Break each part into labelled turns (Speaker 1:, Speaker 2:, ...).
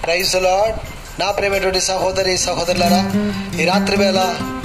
Speaker 1: praise lord నా ప్రేమటువంటి సహోదరి సహోదరులారా ఈ రాత్రి వేళ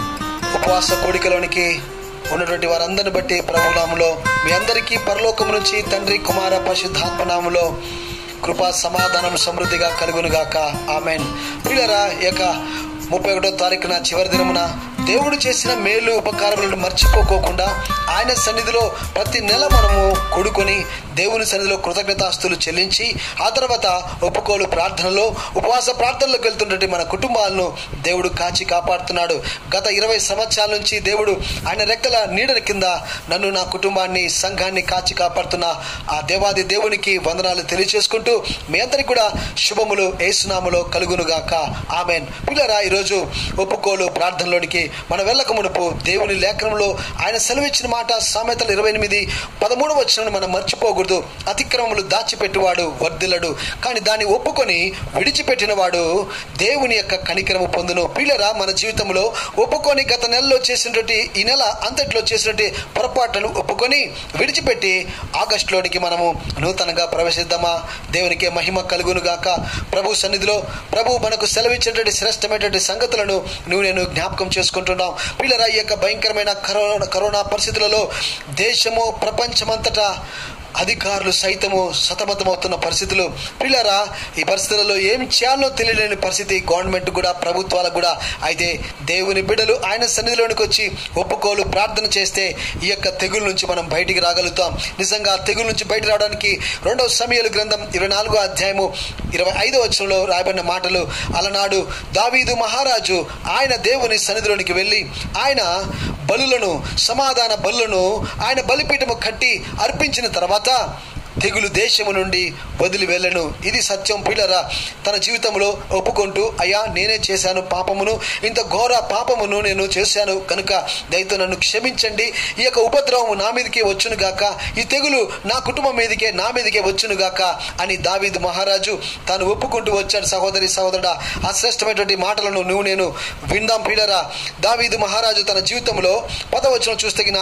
Speaker 1: ఉపవాస కోడికలోనికి ఉన్నటువంటి వారందరిని బట్టి ప్రభునాములో మీ అందరికీ పరలోకం నుంచి తండ్రి కుమార పరిశుద్ధాత్మ నామములో కృపా సమాధానం సమృద్ధిగా కలుగునుగాక ఆమెన్ పిల్లరా ఈ యొక్క ముప్పై ఒకటో తారీఖున చివరి దినమున దేవుడు చేసిన మేలు ఉపకారములను మర్చిపోకోకుండా ఆయన సన్నిధిలో ప్రతి నెల మనము కొడుకొని దేవుని సన్నిధిలో కృతజ్ఞతాస్తులు చెల్లించి ఆ తర్వాత ఒప్పుకోలు ప్రార్థనలో ఉపవాస ప్రార్థనలోకి వెళ్తున్నటువంటి మన కుటుంబాలను దేవుడు కాచి కాపాడుతున్నాడు గత ఇరవై సంవత్సరాల నుంచి దేవుడు ఆయన రెక్కల నీడల కింద నన్ను నా కుటుంబాన్ని సంఘాన్ని కాచి కాపాడుతున్న ఆ దేవాది దేవునికి వందనాలు తెలియచేసుకుంటూ మీ అందరికి కూడా శుభములు ఏసునాములో కలుగునుగాక ఆమెన్ పిల్లరా ఈరోజు ఒప్పుకోలు ప్రార్థనలోనికి మన వెళ్ళక మునుపు దేవుని లేఖనంలో ఆయన సెలవిచ్చిన మాట సామెతలు ఇరవై ఎనిమిది పదమూడు వచ్చిన మనం మర్చిపోకూడదు అతిక్రమములు దాచిపెట్టువాడు వర్ధిల్లడు కానీ దాన్ని ఒప్పుకొని విడిచిపెట్టిన వాడు దేవుని యొక్క కనికరము పొందును పిల్లరా మన జీవితంలో ఒప్పుకొని గత నెలలో చేసినటువంటి ఈ నెల అంతట్లో చేసినటువంటి పొరపాట్లను ఒప్పుకొని విడిచిపెట్టి ఆగస్టులోనికి మనము నూతనంగా ప్రవేశిద్దామా దేవునికి మహిమ కలుగును గాక ప్రభు సన్నిధిలో ప్రభు మనకు సెలవిచ్చినటువంటి శ్రేష్టమైనటువంటి సంగతులను నువ్వు నేను జ్ఞాపకం చేసుకుంటున్నాం పిల్లరా ఈ యొక్క భయంకరమైన కరోనా కరోనా పరిస్థితులలో దేశము ప్రపంచమంతటా అధికారులు సైతము సతమతమవుతున్న పరిస్థితులు పిల్లరా ఈ పరిస్థితులలో ఏం చేయాలో తెలియలేని పరిస్థితి గవర్నమెంట్ కూడా ప్రభుత్వాలకు కూడా అయితే దేవుని బిడ్డలు ఆయన సన్నిధిలోనికి వచ్చి ఒప్పుకోలు ప్రార్థన చేస్తే ఈ యొక్క తెగుల నుంచి మనం బయటికి రాగలుగుతాం నిజంగా తెగుల నుంచి బయట రావడానికి రెండవ సమయాలు గ్రంథం ఇరవై నాలుగో అధ్యాయము ఇరవై ఐదో వచనంలో రాయబడిన మాటలు అలనాడు దావీదు మహారాజు ఆయన దేవుని సన్నిధిలోనికి వెళ్ళి ఆయన బలులను సమాధాన బలులను ఆయన బలిపీఠము కట్టి అర్పించిన తర్వాత తెగులు దేశము నుండి వదిలి వెళ్ళను ఇది సత్యం పిల్లరా తన జీవితంలో ఒప్పుకుంటూ అయ్యా నేనే చేశాను పాపమును ఇంత ఘోర పాపమును నేను చేశాను కనుక దయతో నన్ను క్షమించండి ఈ యొక్క ఉపద్రవము నా మీదకే వచ్చును గాక ఈ తెగులు నా కుటుంబం మీదకే నా మీదకే వచ్చును గాక అని దావీదు మహారాజు తాను ఒప్పుకుంటూ వచ్చాడు సహోదరి సహోదరుడా అశ్రేష్టమైనటువంటి మాటలను నువ్వు నేను విందాం పిల్లరా దావీదు మహారాజు తన జీవితంలో పదవచనం చూస్తగిన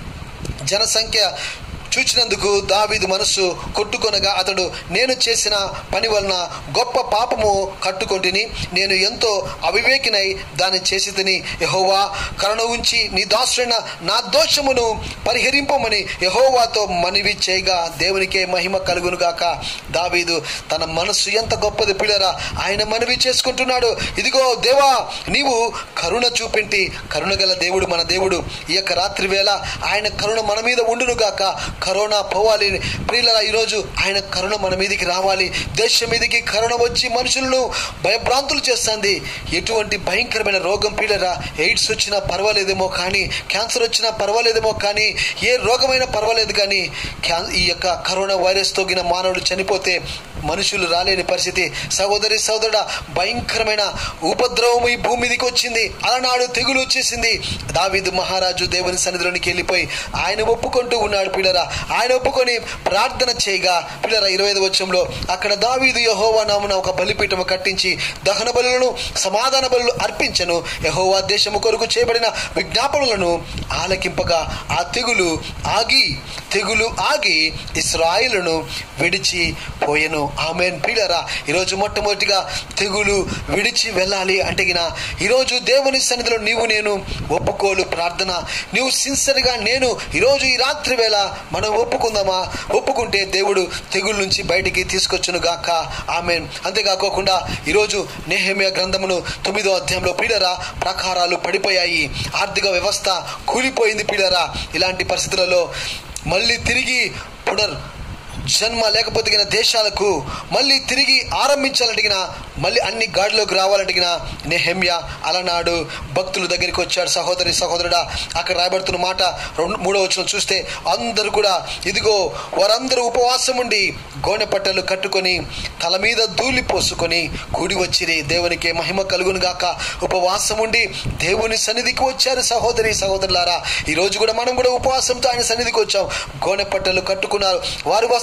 Speaker 1: జనసంఖ్య చూచినందుకు దావీదు మనస్సు కొట్టుకొనగా అతడు నేను చేసిన పని వలన గొప్ప పాపము కట్టుకొంటిని నేను ఎంతో అవివేకినై దాన్ని చేసి తిని యహోవా కరుణ ఉంచి నీ దాసుడైన నా దోషమును పరిహరింపమని యహోవాతో మనవి చేయగా దేవునికే మహిమ కలుగును గాక దావీదు తన మనస్సు ఎంత గొప్పది పిల్లరా ఆయన మనవి చేసుకుంటున్నాడు ఇదిగో దేవా నీవు కరుణ చూపింటి కరుణ గల దేవుడు మన దేవుడు ఈ యొక్క రాత్రి వేళ ఆయన కరుణ మన మీద ఉండును గాక కరోనా పోవాలి ప్రియులరా ఈరోజు ఆయన కరుణ మన మీదకి రావాలి దేశం మీదకి కరుణ వచ్చి మనుషులను భయభ్రాంతులు చేస్తుంది ఎటువంటి భయంకరమైన రోగం పీలరా ఎయిడ్స్ వచ్చినా పర్వాలేదేమో కానీ క్యాన్సర్ వచ్చినా పర్వాలేదేమో కానీ ఏ రోగమైనా పర్వాలేదు కానీ క్యాన్ ఈ యొక్క కరోనా వైరస్ తోగిన మానవుడు చనిపోతే మనుషులు రాలేని పరిస్థితి సహోదరి సహోదరుడ భయంకరమైన ఉపద్రవం ఈ భూమి మీదకి వచ్చింది అలనాడు తెగులు వచ్చేసింది దావీదు మహారాజు దేవుని సన్నిధిలోనికి వెళ్ళిపోయి ఆయన ఒప్పుకుంటూ ఉన్నాడు పిల్లరా ఆయన ఒప్పుకొని ప్రార్థన చేయగా పిల్లరా ఇరవై ఐదు వచ్చంలో అక్కడ దావీదు యహోవా నామున ఒక బలిపీఠము కట్టించి దహన బలులను సమాధాన బలులు అర్పించను యహోవా దేశము కొరకు చేయబడిన విజ్ఞాపనలను ఆలకింపగా ఆ తెగులు ఆగి తెగులు ఆగి ఇస్రాయిలను విడిచి పోయెను ఆమెన్ పిల్లరా ఈరోజు మొట్టమొదటిగా తెగులు విడిచి వెళ్ళాలి అంటే గిన ఈరోజు దేవుని సన్నిధిలో నీవు నేను ఒప్పుకోలు ప్రార్థన నీవు సిన్సియర్గా నేను ఈరోజు ఈ రాత్రి వేళ మనం ఒప్పుకుందామా ఒప్పుకుంటే దేవుడు తెగుల నుంచి బయటికి తీసుకొచ్చును గాక ఆమెన్ అంతేకాకోకుండా ఈరోజు నేహమ్య గ్రంథమును తొమ్మిదో అధ్యాయంలో పీడరా ప్రకారాలు పడిపోయాయి ఆర్థిక వ్యవస్థ కూలిపోయింది పీడరా ఇలాంటి పరిస్థితులలో మళ్ళీ తిరిగి పునర్ జన్మ లేకపోతే గిన దేశాలకు మళ్ళీ తిరిగి ఆరంభించాలంటిగిన మళ్ళీ అన్ని గాడిలోకి రావాలంటిగిన నెహమ్య అలనాడు భక్తుల దగ్గరికి వచ్చాడు సహోదరి సహోదరుడా అక్కడ రాయబడుతున్న మాట రెండు మూడో వచ్చిన చూస్తే అందరూ కూడా ఇదిగో వారందరూ ఉపవాసం ఉండి గోనె పట్టలు కట్టుకొని తల మీద ధూళి పోసుకొని కూడి వచ్చిరి దేవునికి మహిమ కలుగును గాక ఉపవాసం ఉండి దేవుని సన్నిధికి వచ్చారు సహోదరి సహోదరులారా ఈ రోజు కూడా మనం కూడా ఉపవాసంతో ఆయన సన్నిధికి వచ్చాం గోనె పట్టలు కట్టుకున్నారు వారి వస్త్ర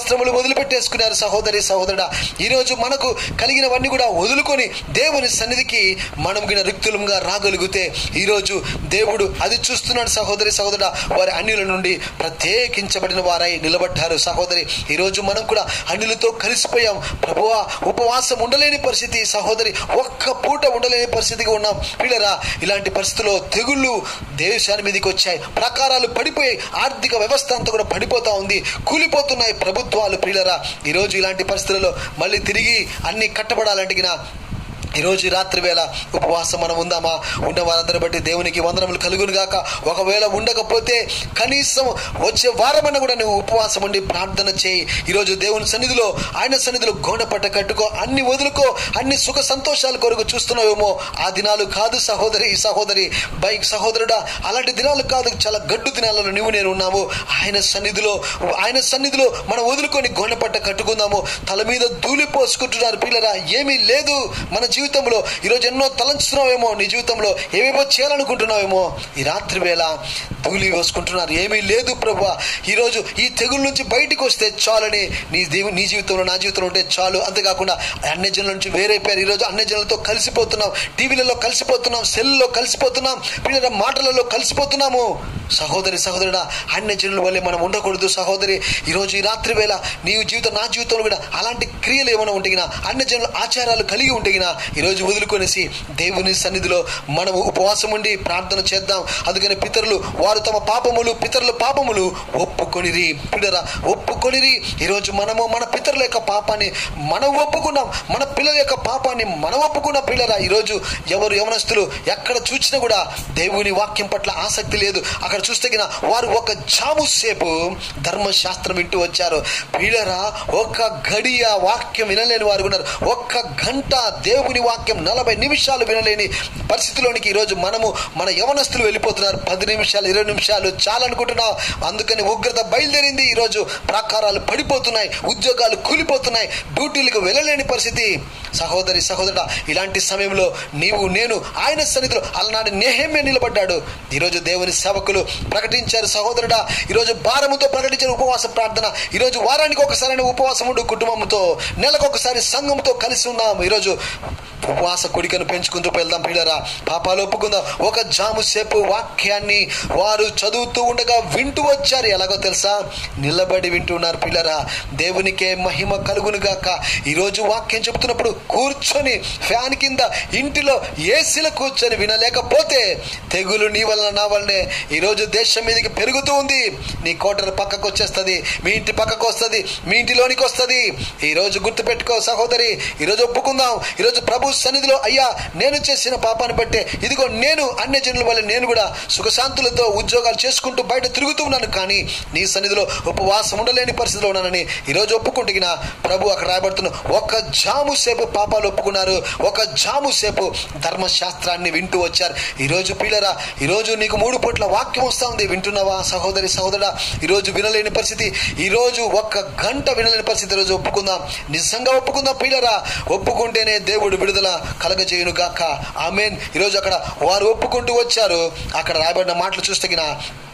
Speaker 1: వస్త్రములు వదిలిపెట్టేసుకున్నారు సహోదరి సహోదరుడా ఈరోజు మనకు కలిగినవన్నీ కూడా వదులుకొని దేవుని సన్నిధికి మనం గిన రిక్తులంగా రాగలిగితే ఈరోజు దేవుడు అది చూస్తున్నాడు సహోదరి సహోదరుడా వారి అన్యుల నుండి ప్రత్యేకించబడిన వారై నిలబడ్డారు సహోదరి ఈరోజు మనం కూడా అన్యులతో కలిసిపోయాం ప్రభువా ఉపవాసం ఉండలేని పరిస్థితి సహోదరి ఒక్క పూట ఉండలేని పరిస్థితికి ఉన్నాం పిల్లరా ఇలాంటి పరిస్థితుల్లో తెగుళ్ళు దేశాన్ని మీదకి వచ్చాయి ప్రకారాలు పడిపోయి ఆర్థిక వ్యవస్థ అంతా కూడా పడిపోతా ఉంది కూలిపోతున్నాయి ప్రభుత్వాలు పిల్లరా ఈరోజు ఇలాంటి పరిస్థితులలో మళ్ళీ తిరిగి అన్ని కట్టబడాలంటే గిన ఈరోజు ఈ రాత్రి వేళ ఉపవాసం మనం ఉందామా ఉన్న వారందరి బట్టి దేవునికి వందనములు కలుగును గాక ఒకవేళ ఉండకపోతే కనీసం వచ్చే వారమన్నా కూడా నువ్వు ఉపవాసం ఉండి ప్రార్థన చేయి ఈరోజు దేవుని సన్నిధిలో ఆయన సన్నిధిలో గోనపట్ట కట్టుకో అన్ని వదులుకో అన్ని సుఖ సంతోషాల కొరకు చూస్తున్నావేమో ఆ దినాలు కాదు సహోదరి సహోదరి బైక్ సహోదరుడా అలాంటి దినాలు కాదు చాలా గడ్డు దినాలలో నువ్వు నేను ఉన్నాము ఆయన సన్నిధిలో ఆయన సన్నిధిలో మనం వదులుకొని గోనపట్ట కట్టుకుందాము తల మీద ధూళి పోసుకుంటున్నారు పిల్లరా ఏమీ లేదు మన జీవితంలో ఈరోజు ఎన్నో తలంచుతున్నావేమో నీ జీవితంలో ఏమేమో చేయాలనుకుంటున్నావేమో ఈ రాత్రి వేళ ధూళి వేసుకుంటున్నారు ఏమీ లేదు ప్రభు ఈరోజు ఈ తెగుల నుంచి బయటికి వస్తే చాలని నీ దేవు నీ జీవితంలో నా జీవితంలో ఉంటే చాలు అంతేకాకుండా అన్ని జనుల నుంచి వేరైపోయారు ఈరోజు అన్ని జనులతో కలిసిపోతున్నాం టీవీలలో కలిసిపోతున్నాం సెల్లో కలిసిపోతున్నాం పిల్లల మాటలలో కలిసిపోతున్నాము సహోదరి సహోదరుడా అన్ని జనుల వల్లే మనం ఉండకూడదు సహోదరి ఈరోజు ఈ రాత్రి వేళ నీ జీవితం నా జీవితంలో కూడా అలాంటి క్రియలు ఏమైనా ఉంటగినా అన్ని జనుల ఆచారాలు కలిగి ఉంటగినా ఈరోజు వదులుకొనేసి దేవుని సన్నిధిలో మనము ఉపవాసం ఉండి ప్రార్థన చేద్దాం అందుకని పితరులు వారు తమ పాపములు పితరుల పాపములు ఒప్పుకొనిరి పిల్లరా ఒప్పుకొనిరి ఈరోజు మనము మన పితరుల యొక్క పాపాన్ని మనం ఒప్పుకున్నాం మన పిల్లల యొక్క పాపాన్ని మనం ఒప్పుకున్నాం పిల్లరా ఈరోజు ఎవరు యవనస్తులు ఎక్కడ చూసినా కూడా దేవుని వాక్యం పట్ల ఆసక్తి లేదు అక్కడ చూస్తే గిన వారు ఒక జాము సేపు ధర్మశాస్త్రం వింటూ వచ్చారు పిల్లరా ఒక గడియ వాక్యం వినలేని వారు ఉన్నారు ఒక్క గంట దేవుని వాక్యం నలభై నిమిషాలు వినలేని పరిస్థితిలోనికి ఈరోజు మనము మన యవనస్తులు వెళ్ళిపోతున్నారు పది నిమిషాలు ఇరవై నిమిషాలు చాలనుకుంటున్నాం అందుకని ఉగ్రత బయలుదేరింది ఈరోజు ప్రాకారాలు పడిపోతున్నాయి ఉద్యోగాలు కూలిపోతున్నాయి డ్యూటీలకు వెళ్ళలేని పరిస్థితి సహోదరి సహోదరుడా ఇలాంటి సమయంలో నీవు నేను ఆయన సన్నిధిలో అలనాడు నేహమ్య నిలబడ్డాడు ఈరోజు దేవుని సేవకులు ప్రకటించారు సహోదరుడా ఈరోజు భారముతో ప్రకటించిన ఉపవాస ప్రార్థన ఈరోజు వారానికి ఒకసారి ఉపవాసం ఉండు కుటుంబంతో నెలకు ఒకసారి సంఘంతో కలిసి ఉన్నాం ఈరోజు ఉపవాస కొడికను పెంచుకుంటూ వెళ్దాం పిల్లరా పాపాలు ఒప్పుకుందాం ఒక జాము సేపు వాక్యాన్ని వారు చదువుతూ ఉండగా వింటూ వచ్చారు ఎలాగో తెలుసా నిలబడి వింటున్నారు పిల్లరా దేవునికే మహిమ కలుగును గాక ఈరోజు వాక్యం చెప్తున్నప్పుడు కూర్చొని ఫ్యాన్ కింద ఇంటిలో ఏసీలో కూర్చొని వినలేకపోతే తెగులు నీ వలన నా వల్లనే ఈరోజు దేశం మీదకి పెరుగుతూ ఉంది నీ కోటరు పక్కకు వచ్చేస్తుంది మీ ఇంటి పక్కకు వస్తుంది మీ ఇంటిలోనికి వస్తుంది ఈరోజు గుర్తుపెట్టుకో సహోదరి ఈరోజు ఒప్పుకుందాం ఈరోజు ప్రభు సన్నిధిలో అయ్యా నేను చేసిన పాపాన్ని బట్టే ఇదిగో నేను అన్య జనుల వల్ల నేను కూడా సుఖశాంతులతో ఉద్యోగాలు చేసుకుంటూ బయట తిరుగుతూ ఉన్నాను కానీ నీ సన్నిధిలో ఉపవాసం ఉండలేని పరిస్థితిలో ఉన్నానని ఈరోజు ఒప్పుకుంటుగిన ప్రభు అక్కడ రాయబడుతున్న ఒక జాము సేపు పాపాలు ఒప్పుకున్నారు ఒక జాము సేపు ధర్మశాస్త్రాన్ని వింటూ వచ్చారు ఈరోజు పిల్లరా ఈరోజు నీకు మూడు పూట్ల వాక్యం వస్తా ఉంది వింటున్నావా సహోదరి సహోదరా ఈరోజు వినలేని పరిస్థితి ఈరోజు ఒక్క గంట వినలేని పరిస్థితి ఈరోజు ఒప్పుకుందాం నిజంగా ఒప్పుకుందాం పిల్లరా ఒప్పుకుంటేనే దేవుడు విడుదల కలగజేయును గాక ఆమెన్ ఈరోజు అక్కడ వారు ఒప్పుకుంటూ వచ్చారు అక్కడ రాయబడిన మాటలు చూస్తగిన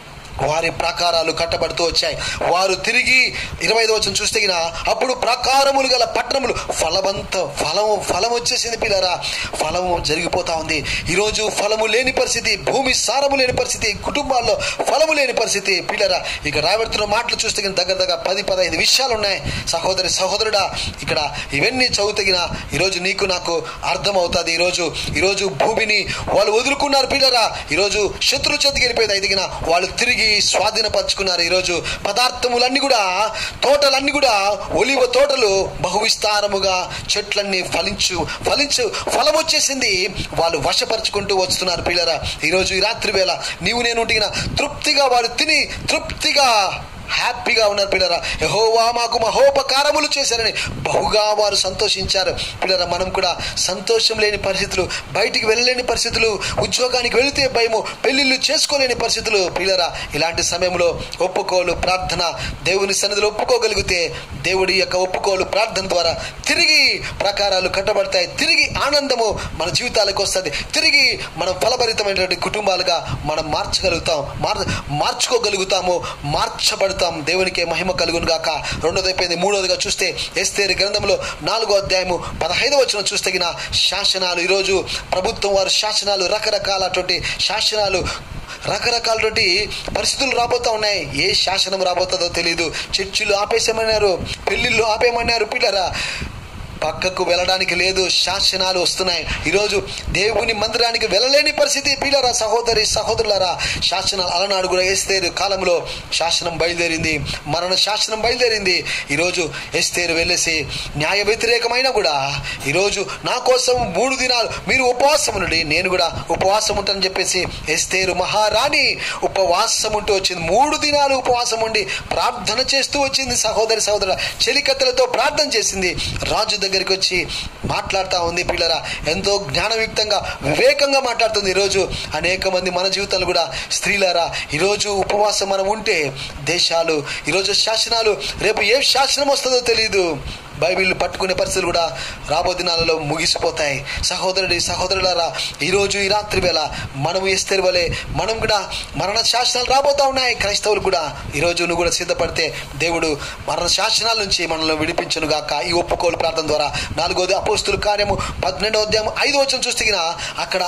Speaker 1: వారి ప్రాకారాలు కట్టబడుతూ వచ్చాయి వారు తిరిగి ఇరవై ఐదు వచ్చిన చూస్తే గిన అప్పుడు ప్రాకారములు గల పట్టణములు ఫలవంత ఫలము ఫలం వచ్చేసింది పిల్లరా ఫలము జరిగిపోతా ఉంది ఈరోజు ఫలము లేని పరిస్థితి భూమి సారము లేని పరిస్థితి కుటుంబాల్లో ఫలము లేని పరిస్థితి పిల్లరా ఇక రాబడుతున్న మాటలు చూస్తే గిన దగ్గర దగ్గర పది పదహైదు విషయాలు ఉన్నాయి సహోదరి సహోదరుడా ఇక్కడ ఇవన్నీ చదువుతగిన ఈరోజు నీకు నాకు అర్థమవుతుంది ఈరోజు ఈరోజు భూమిని వాళ్ళు వదులుకున్నారు పిల్లరా ఈరోజు శత్రు చేతికి వెళ్ళిపోయింది అయితగిన వాళ్ళు తిరిగి స్వాధీనపరుచుకున్నారు ఈరోజు పదార్థములన్నీ కూడా తోటలన్నీ కూడా ఒలివ తోటలు బహువిస్తారముగా చెట్లన్నీ ఫలించు ఫలించు ఫలం వచ్చేసింది వాళ్ళు వశపరుచుకుంటూ వస్తున్నారు పిల్లరా ఈరోజు ఈ రాత్రి వేళ నీవు నేను ఉంటిగిన తృప్తిగా వారు తిని తృప్తిగా హ్యాపీగా ఉన్నారు పిల్లరా యహోవా మాకు మహోపకారములు చేశారని బహుగా వారు సంతోషించారు పిల్లరా మనం కూడా సంతోషం లేని పరిస్థితులు బయటికి వెళ్ళలేని పరిస్థితులు ఉద్యోగానికి వెళితే భయము పెళ్లిళ్ళు చేసుకోలేని పరిస్థితులు పిల్లరా ఇలాంటి సమయంలో ఒప్పుకోలు ప్రార్థన దేవుని సన్నిధిలో ఒప్పుకోగలిగితే దేవుడి యొక్క ఒప్పుకోలు ప్రార్థన ద్వారా తిరిగి ప్రకారాలు కట్టబడతాయి తిరిగి ఆనందము మన జీవితాలకు వస్తుంది తిరిగి మనం ఫలభరితమైనటువంటి కుటుంబాలుగా మనం మార్చగలుగుతాం మార్ మార్చుకోగలుగుతాము మార్చబడతాం చెప్పగలుగుతాం దేవునికి మహిమ కలుగును గాక రెండోది అయిపోయింది మూడోదిగా చూస్తే ఎస్తేరి గ్రంథంలో నాలుగో అధ్యాయము పదహైదో వచ్చిన చూస్తే గిన శాసనాలు ఈరోజు ప్రభుత్వం వారు శాసనాలు రకరకాలటువంటి శాసనాలు రకరకాలటువంటి పరిస్థితులు రాబోతా ఉన్నాయి ఏ శాసనం రాబోతుందో తెలియదు చర్చిలు ఆపేసేమన్నారు పెళ్లిళ్ళు ఆపేయమన్నారు పిల్లరా పక్కకు వెళ్ళడానికి లేదు శాసనాలు వస్తున్నాయి ఈరోజు దేవుని మందిరానికి వెళ్ళలేని పరిస్థితి పిల్లరా సహోదరి సహోదరులారా శాసనాలు అలనాడు కూడా ఎస్తేరు కాలంలో శాసనం బయలుదేరింది మరణ శాసనం బయలుదేరింది ఈరోజు ఎస్తేరు వెళ్ళేసి న్యాయ వ్యతిరేకమైన కూడా ఈరోజు నా కోసం మూడు దినాలు మీరు ఉపవాసం ఉండండి నేను కూడా ఉపవాసం ఉంటానని చెప్పేసి ఎస్తేరు మహారాణి ఉపవాసం ఉంటూ వచ్చింది మూడు దినాలు ఉపవాసం ఉండి ప్రార్థన చేస్తూ వచ్చింది సహోదరి సహోదరు చెలికత్తెలతో ప్రార్థన చేసింది రాజు దగ్గరికి వచ్చి మాట్లాడుతూ ఉంది పిల్లరా ఎంతో జ్ఞానయుక్తంగా వివేకంగా మాట్లాడుతుంది ఈరోజు అనేక మంది మన జీవితాలు కూడా స్త్రీలారా ఈరోజు ఉపవాసం మనం ఉంటే దేశాలు ఈరోజు శాసనాలు రేపు ఏ శాసనం వస్తుందో తెలియదు బైబిల్ పట్టుకునే పరిస్థితులు కూడా రాబో దినాలలో ముగిసిపోతాయి సహోదరుడి సహోదరులారా ఈరోజు ఈ రాత్రి వేళ మనం ఎస్తేరు వలె మనం కూడా మరణ శాసనాలు రాబోతా ఉన్నాయి క్రైస్తవులు కూడా ఈరోజు నువ్వు కూడా సిద్ధపడితే దేవుడు మరణ శాసనాల నుంచి మనల్ని విడిపించను గాక ఈ ఒప్పుకోలు ప్రార్థన ద్వారా నాలుగోది అపోస్తుల కార్యము పన్నెండో అధ్యాయం ఐదో వచ్చిన చూస్తే గిన అక్కడ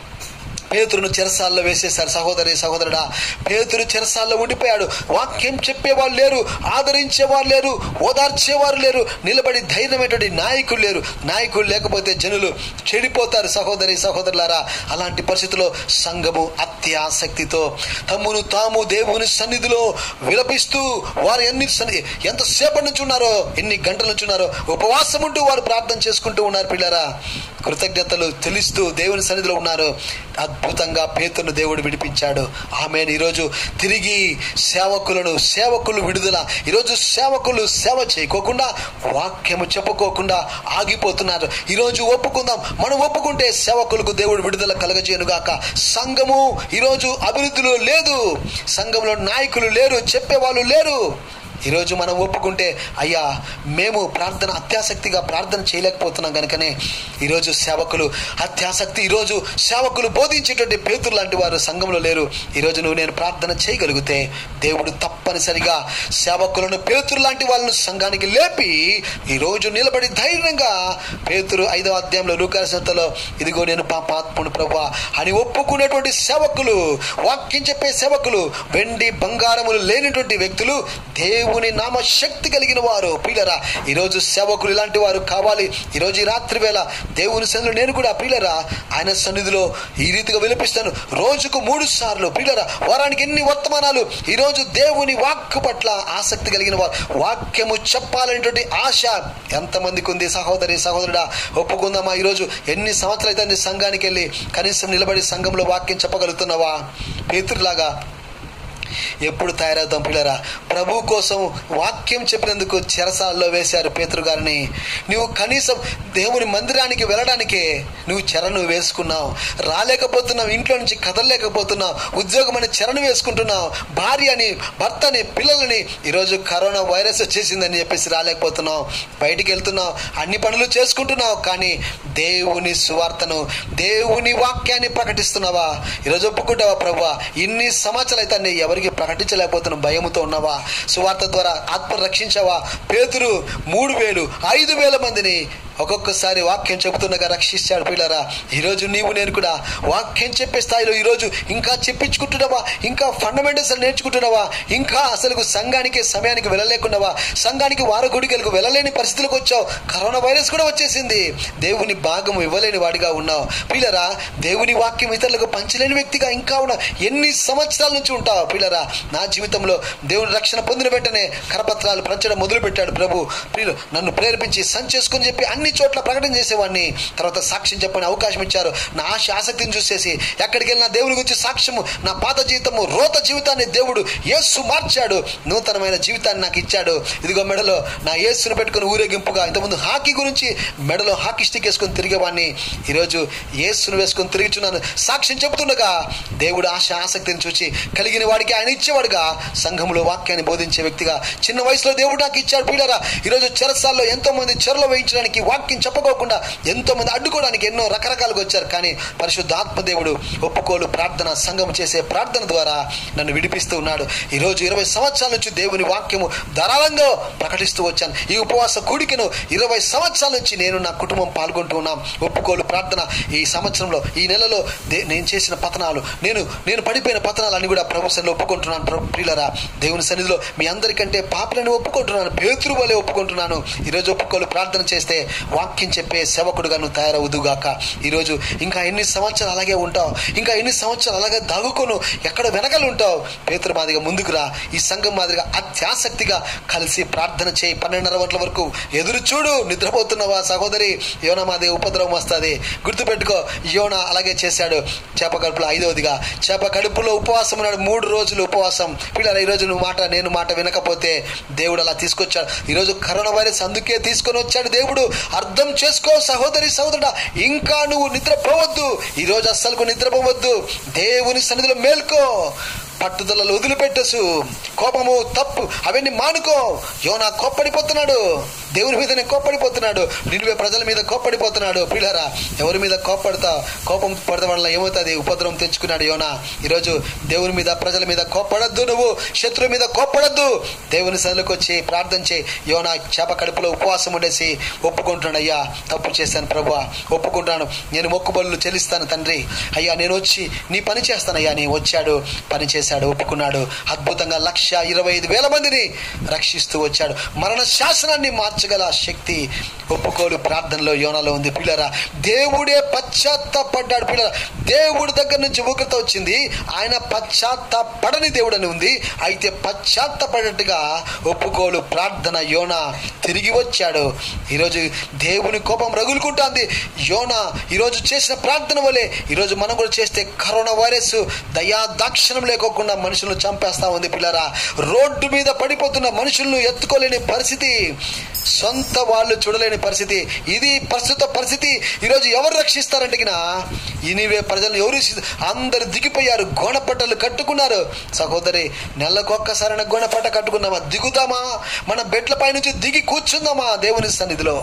Speaker 1: పేతురును చెరసాల్లో వేసేశారు సహోదరి సహోదరుడా పేతురు చెరసాల్లో ఉండిపోయాడు వాక్యం చెప్పేవాళ్ళు లేరు ఆదరించేవారు లేరు ఓదార్చేవారు లేరు నిలబడి ధైర్యమైనటువంటి నాయకులు లేరు నాయకులు లేకపోతే జనులు చెడిపోతారు సహోదరి సహోదరులారా అలాంటి పరిస్థితుల్లో సంఘము అత్యాసక్తితో తమ్మును తాము దేవుని సన్నిధిలో విలపిస్తూ వారు ఎన్ని సన్ని ఎంతసేపటి నుంచి ఉన్నారో ఎన్ని గంటల నుంచి ఉన్నారో ఉపవాసం ఉంటూ వారు ప్రార్థన చేసుకుంటూ ఉన్నారు పిల్లరా కృతజ్ఞతలు తెలుస్తూ దేవుని సన్నిధిలో ఉన్నారు అద్భుతంగా పేతును దేవుడు విడిపించాడు ఆమె ఈరోజు తిరిగి సేవకులను సేవకులు విడుదల ఈరోజు సేవకులు సేవ చేయకోకుండా వాక్యము చెప్పుకోకుండా ఆగిపోతున్నారు ఈరోజు ఒప్పుకుందాం మనం ఒప్పుకుంటే సేవకులకు దేవుడు విడుదల కలగజేయనుగాక సంఘము ఈరోజు అభివృద్ధిలో లేదు సంఘంలో నాయకులు లేరు చెప్పేవాళ్ళు లేరు ఈరోజు మనం ఒప్పుకుంటే అయ్యా మేము ప్రార్థన అత్యాసక్తిగా ప్రార్థన చేయలేకపోతున్నాం కనుకనే ఈరోజు సేవకులు అత్యాసక్తి ఈరోజు సేవకులు బోధించేటువంటి పేతులు లాంటి వారు సంఘంలో లేరు ఈరోజు నువ్వు నేను ప్రార్థన చేయగలిగితే దేవుడు తప్పనిసరిగా సేవకులను పేతురు లాంటి వాళ్ళను సంఘానికి లేపి ఈరోజు నిలబడి ధైర్యంగా పేతురు ఐదవ అధ్యాయంలో రూకాసంతలో ఇదిగో నేను పాపాత్ముడు ప్రభా అని ఒప్పుకునేటువంటి సేవకులు వాక్యం చెప్పే సేవకులు వెండి బంగారములు లేనటువంటి వ్యక్తులు దేవుని నామ శక్తి కలిగిన వారు ప్రియులరా ఈరోజు సేవకులు ఇలాంటి వారు కావాలి ఈరోజు ఈ రాత్రి వేళ దేవుని సన్నిధిలో నేను కూడా ప్రియులరా ఆయన సన్నిధిలో ఈ రీతిగా వినిపిస్తాను రోజుకు మూడు సార్లు ప్రియులరా వారానికి ఎన్ని వర్తమానాలు ఈరోజు దేవుని వాక్కు పట్ల ఆసక్తి కలిగిన వారు వాక్యము చెప్పాలనేటువంటి ఆశ ఎంతమందికి ఉంది సహోదరి సహోదరుడా ఒప్పుకుందామా ఈరోజు ఎన్ని సంవత్సరాలు అయితే నీ సంఘానికి వెళ్ళి కనీసం నిలబడి సంఘంలో వాక్యం చెప్పగలుగుతున్నావా పేతురులాగా ఎప్పుడు తయారవుతాం పిల్లరా ప్రభు కోసం వాక్యం చెప్పినందుకు చెరసాల్లో వేశారు పేతురు గారిని నువ్వు కనీసం దేవుని మందిరానికి వెళ్ళడానికే నువ్వు చెరను వేసుకున్నావు రాలేకపోతున్నావు ఇంట్లో నుంచి కదలలేకపోతున్నావు ఉద్యోగం అని చెరను వేసుకుంటున్నావు భార్య అని భర్తని పిల్లలని ఈరోజు కరోనా వైరస్ వచ్చేసిందని చెప్పేసి రాలేకపోతున్నావు బయటికి వెళ్తున్నావు అన్ని పనులు చేసుకుంటున్నావు కానీ దేవుని సువార్తను దేవుని వాక్యాన్ని ప్రకటిస్తున్నావా ఈరోజు ఒప్పుకుంటావా ప్రభు ఇన్ని సంవత్సరాలు అయితే ఎవరికి ప్రకటించలేకపోతున్న భయముతో ఉన్నావా సువార్త ద్వారా ఆత్మ రక్షించావా పేతురు మూడు వేలు ఐదు వేల మందిని ఒక్కొక్కసారి వాక్యం చెబుతుండగా రక్షించాడు పిల్లరా ఈరోజు నీవు నేను కూడా వాక్యం చెప్పే స్థాయిలో ఈరోజు ఇంకా చెప్పించుకుంటున్నావా ఇంకా ఫండమెంటల్స్ నేర్చుకుంటున్నావా ఇంకా అసలు సంఘానికి సమయానికి వెళ్ళలేకున్నావా సంఘానికి వారగుడికలకు వెళ్ళలేని పరిస్థితులకు వచ్చావు కరోనా వైరస్ కూడా వచ్చేసింది దేవుని భాగం ఇవ్వలేని వాడిగా ఉన్నావు పిల్లరా దేవుని వాక్యం ఇతరులకు పంచలేని వ్యక్తిగా ఇంకా ఉన్నావు ఎన్ని సంవత్సరాల నుంచి ఉంటావు పిల్లరా నా జీవితంలో దేవుని రక్షణ పొందిన వెంటనే కరపత్రాలు పంచడం మొదలు పెట్టాడు ప్రభు ప్రియులు నన్ను ప్రేరేపించి సంచేసుకుని చెప్పి అన్ని చోట్ల ప్రకటన చేసేవాడిని తర్వాత సాక్ష్యం చెప్పని అవకాశం ఇచ్చారు నా ఆశ ఆసక్తిని చూసేసి ఎక్కడికి వెళ్ళినా దేవుని గురించి సాక్ష్యము నా పాత జీవితము రోత జీవితాన్ని దేవుడు యేసు మార్చాడు నూతనమైన జీవితాన్ని నాకు ఇచ్చాడు ఇదిగో మెడలో నా యేసును పెట్టుకుని ఊరేగింపుగా ఇంతకుముందు హాకీ గురించి మెడలో హాకీ స్టిక్ వేసుకొని తిరిగేవాడిని ఈరోజు యేసును వేసుకొని తిరుగుచున్నాను సాక్ష్యం చెబుతుండగా దేవుడు ఆశ ఆసక్తిని చూసి కలిగిన వాడికి ఆయన ఆయన ఇచ్చేవాడుగా సంఘంలో వాక్యాన్ని బోధించే వ్యక్తిగా చిన్న వయసులో దేవుడు నాకు ఇచ్చాడు పిల్లరా ఈరోజు చెరసాల్లో ఎంతో మంది చెరలో వేయించడానికి వాక్యం చెప్పుకోకుండా ఎంతో మంది అడ్డుకోవడానికి ఎన్నో రకరకాలుగా వచ్చారు కానీ పరిశుద్ధ ఆత్మదేవుడు ఒప్పుకోలు ప్రార్థన సంఘం చేసే ప్రార్థన ద్వారా నన్ను విడిపిస్తూ ఉన్నాడు ఈరోజు ఇరవై సంవత్సరాల నుంచి దేవుని వాక్యము ధారాళంగా ప్రకటిస్తూ వచ్చాను ఈ ఉపవాస కూడికను ఇరవై సంవత్సరాల నుంచి నేను నా కుటుంబం పాల్గొంటూ ఉన్నాం ఒప్పుకోలు ప్రార్థన ఈ సంవత్సరంలో ఈ నెలలో దే- నేను చేసిన పతనాలు నేను నేను పడిపోయిన పతనాలు అన్ని కూడా ప్రభు సన్నిధిలో ఒప్పుకుంటున్నాను ప్రభు ప్రియులరా దేవుని సన్నిధిలో మీ అందరికంటే పాపలను ఒప్పుకుంటున్నాను పేతురు వలె ఒప్పుకుంటున్నాను ఈరోజు ఒప్పుకోలు ప్రార్థన చేస్తే వాక్యం చెప్పే సేవకుడుగా నువ్వు తయారవుదుగాక ఈరోజు ఇంకా ఎన్ని సంవత్సరాలు అలాగే ఉంటావు ఇంకా ఎన్ని సంవత్సరాలు అలాగే దాగుకోను ఎక్కడ వెనకలు ఉంటావు పేతురు మాదిరిగా ముందుకు రా ఈ సంఘం మాదిరిగా అత్యాసక్తిగా కలిసి ప్రార్థన చేయి పన్నెండున్నర గంటల వరకు ఎదురు చూడు నిద్రపోతున్నావా సహోదరి యోన మాది ఉపద్రవం వస్తుంది గుర్తుపెట్టుకో యోన అలాగే చేశాడు చేప కడుపులో ఐదవదిగా చేప కడుపులో ఉపవాసం ఉన్నాడు మూడు రోజులు ఉపవాసం పిల్లలు ఈ రోజు నువ్వు మాట నేను మాట వినకపోతే దేవుడు అలా తీసుకొచ్చాడు ఈరోజు కరోనా వైరస్ అందుకే తీసుకొని వచ్చాడు దేవుడు అర్థం చేసుకో సహోదరి సహోదరుడా ఇంకా నువ్వు నిద్రపోవద్దు ఈ రోజు అస్సలకు నిద్రపోవద్దు దేవుని సన్నిధిలో మేల్కో పట్టుదలలు వదిలిపెట్టసు కోపము తప్పు అవన్నీ మానుకో యోనా కోప్పడిపోతున్నాడు దేవుని మీదనే కోప్పడిపోతున్నాడు నిలువే ప్రజల మీద కోప్పడిపోతున్నాడు పిల్లరా ఎవరి మీద కోప్పడతా కోపం పడడం వల్ల ఏమవుతుంది ఉపద్రవం తెచ్చుకున్నాడు యోనా ఈరోజు దేవుని మీద ప్రజల మీద కోప్పడద్దు నువ్వు శత్రువు మీద కోప్పడద్దు దేవుని సన్నిధికి వచ్చి ప్రార్థన చేయి యోనా చేప కడుపులో ఉపవాసం ఉండేసి ఒప్పుకుంటున్నాడు అయ్యా తప్పు చేశాను ప్రభు ఒప్పుకుంటాను నేను మొక్కుబళ్ళు చెల్లిస్తాను తండ్రి అయ్యా నేను వచ్చి నీ పని చేస్తానయ్యా నీ వచ్చాడు పని చేశాడు ఒప్పుకున్నాడు అద్భుతంగా లక్ష ఇరవై ఐదు వేల మందిని రక్షిస్తూ వచ్చాడు మరణ శాసనాన్ని మార్చగల శక్తి ఒప్పుకోలు ప్రార్థనలో యోనాలో ఉంది పిల్లరా దేవుడే పశ్చాత్తాపడ్డాడు పిల్లరా దేవుడి దగ్గర నుంచి ఉగ్రత వచ్చింది ఆయన పశ్చాత్తాపడని దేవుడు అని ఉంది అయితే పశ్చాత్తపడట్టుగా ఒప్పుకోలు ప్రార్థన యోన తిరిగి వచ్చాడు ఈరోజు దేవుని కోపం రగులుకుంటుంది యోన ఈరోజు చేసిన ప్రార్థన వలె ఈరోజు మనం కూడా చేస్తే కరోనా వైరస్ దయా దాక్షణం లేకోకుండా మనుషులను చంపేస్తా ఉంది పిల్లరా రోడ్డు మీద పడిపోతున్న మనుషులను ఎత్తుకోలేని పరిస్థితి సొంత వాళ్ళు చూడలేని పరిస్థితి ఇది ప్రస్తుత పరిస్థితి ఈరోజు ఎవరు రక్షిస్తారంటే గిన ఇనివే ప్రజలు ఎవరు రక్షి- అందరు దిగిపోయారు గోనపట్టలు కట్టుకున్నారు సహోదరి నెలకొక్కసారైనా గోనపట్ట కట్టుకున్నామా దిగుదామా మన బెడ్ల పై నుంచి దిగి కూర్చుందామా దేవుని సన్నిధిలో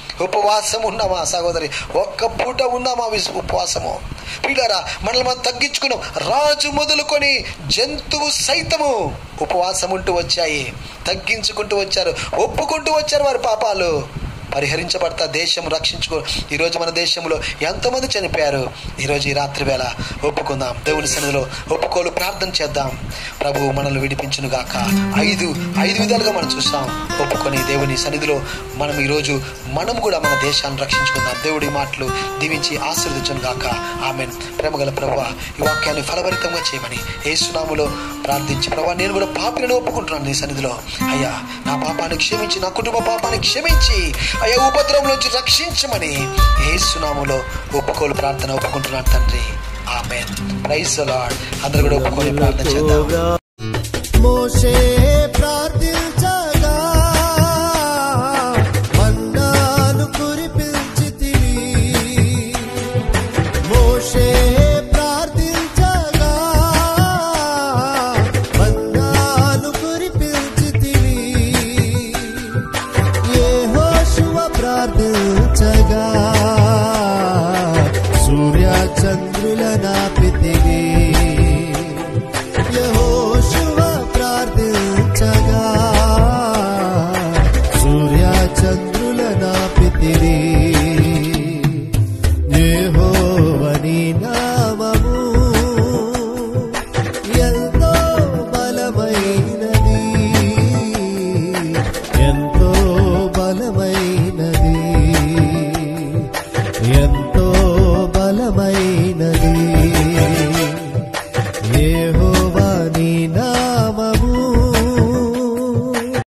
Speaker 1: ఉపవాసం ఉన్నామా సహోదరి ఒక్క పూట ఉన్నామా విస్- ఉపవాసము పిల్లరా మనల్ని మనం తగ్గించుకున్నాం రాజు మొదలుకొని జంతువు సైతము ఉపవాసం ఉంటూ వచ్చాయి తగ్గించుకుంటూ వచ్చారు ఒప్పుకుంటూ వచ్చారు వారి పాపాలు పరిహరించబడతా దేశం రక్షించుకో ఈరోజు మన దేశంలో ఎంతమంది చనిపోయారు ఈరోజు ఈ రాత్రి వేళ ఒప్పుకుందాం దేవుని సన్నిధిలో ఒప్పుకోలు ప్రార్థన చేద్దాం ప్రభు మనల్ని విడిపించును గాక ఐదు ఐదు విధాలుగా మనం చూస్తాం ఒప్పుకొని దేవుని సన్నిధిలో మనం ఈరోజు మనం కూడా మన దేశాన్ని రక్షించుకుందాం దేవుడి మాటలు దీవించి ఆశీర్వదించును గాక ఆమెన్ ప్రేమగల ప్రభు ఈ వాక్యాన్ని ఫలభరితంగా చేయమని ఏసునాములో ప్రార్థించి ప్రభా నేను కూడా పాపిలను ఒప్పుకుంటున్నాను నీ సన్నిధిలో అయ్యా నా పాపాన్ని క్షమించి నా కుటుంబ పాపాన్ని క్షమించి అయ్యా ఉపద్రవం నుంచి రక్షించమని ఏసునాములో ఒప్పుకోలు ప్రార్థన ఒప్పుకుంటున్నాను తండ్రి ఆమెన్ ప్రైజ్ లార్డ్ అందరూ కూడా ఒప్పుకొని ప్రార్థన చేద్దాం
Speaker 2: మోషే ప్రార్థించగా మన్నాను కురిపించితివి మోషే ప్రార్థించగా మన్నాను కురిపించితివి యెహోషువ ప్రార్థించగా